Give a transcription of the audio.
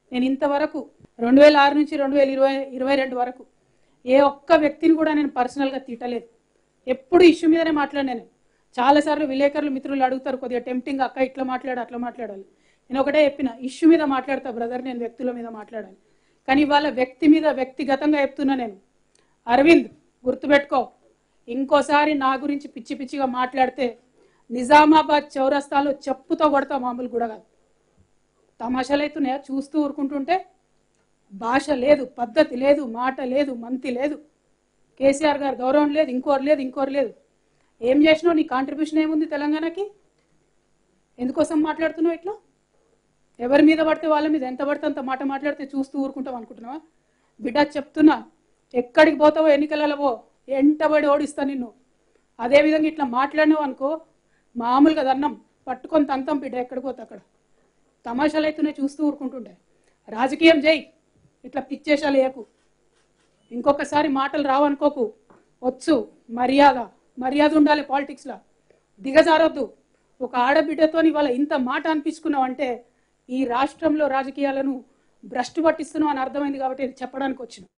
నేను ఇంతవరకు రెండు వేల ఆరు నుంచి రెండు వేల ఇరవై ఇరవై రెండు వరకు ఏ ఒక్క వ్యక్తిని కూడా నేను పర్సనల్గా తిట్టలేదు ఎప్పుడు ఇష్యూ మీదనే మాట్లాడినా నేను చాలాసార్లు విలేకరులు మిత్రులు అడుగుతారు కొద్దిగా టెంప్టింగ్ అక్క ఇట్లా మాట్లాడు అట్లా మాట్లాడాలి నేను ఒకటే చెప్పిన ఇష్యూ మీద మాట్లాడతా బ్రదర్ నేను వ్యక్తుల మీద మాట్లాడాలి కానీ ఇవాళ వ్యక్తి మీద వ్యక్తిగతంగా చెప్తున్నా నేను అరవింద్ గుర్తుపెట్టుకో ఇంకోసారి నా గురించి పిచ్చి పిచ్చిగా మాట్లాడితే నిజామాబాద్ చౌరస్తాలో చెప్పుతో కొడతా మామూలు కూడా కాదు తమాషాలు అవుతున్నాయా చూస్తూ ఊరుకుంటుంటే భాష లేదు పద్ధతి లేదు మాట లేదు మంతి లేదు కేసీఆర్ గారు గౌరవం లేదు ఇంకోరు లేదు ఇంకోరు లేదు ఏం చేసినావు నీ కాంట్రిబ్యూషన్ ఏముంది తెలంగాణకి ఎందుకోసం మాట్లాడుతున్నావు ఇట్లా ఎవరి మీద పడితే వాళ్ళ మీద ఎంత పడితే అంత మాట మాట్లాడితే చూస్తూ ఊరుకుంటావు అనుకుంటున్నావా బిడ్డ చెప్తున్నా ఎక్కడికి పోతావో ఎన్నికలలో పో ఎంటబడి ఓడిస్తా నిన్ను అదేవిధంగా ఇట్లా మాట్లాడినావు అనుకో మామూలుగా దన్నం పట్టుకొని తంతం బిడ్డ ఎక్కడికి పోతే అక్కడ తమాషాలు అయితేనే చూస్తూ ఊరుకుంటుండే రాజకీయం చేయి ఇట్లా పిచ్చేషాలు వేయకు ఇంకొకసారి మాటలు రావనుకోకు వచ్చు మర్యాద మర్యాద ఉండాలి పాలిటిక్స్లో దిగజారొద్దు ఒక ఆడబిడ్డతో ఇవాళ ఇంత మాట అనిపించుకున్నావు అంటే ఈ రాష్ట్రంలో రాజకీయాలను భ్రష్టు పట్టిస్తున్నావు అని అర్థమైంది కాబట్టి ఇది చెప్పడానికి వచ్చిన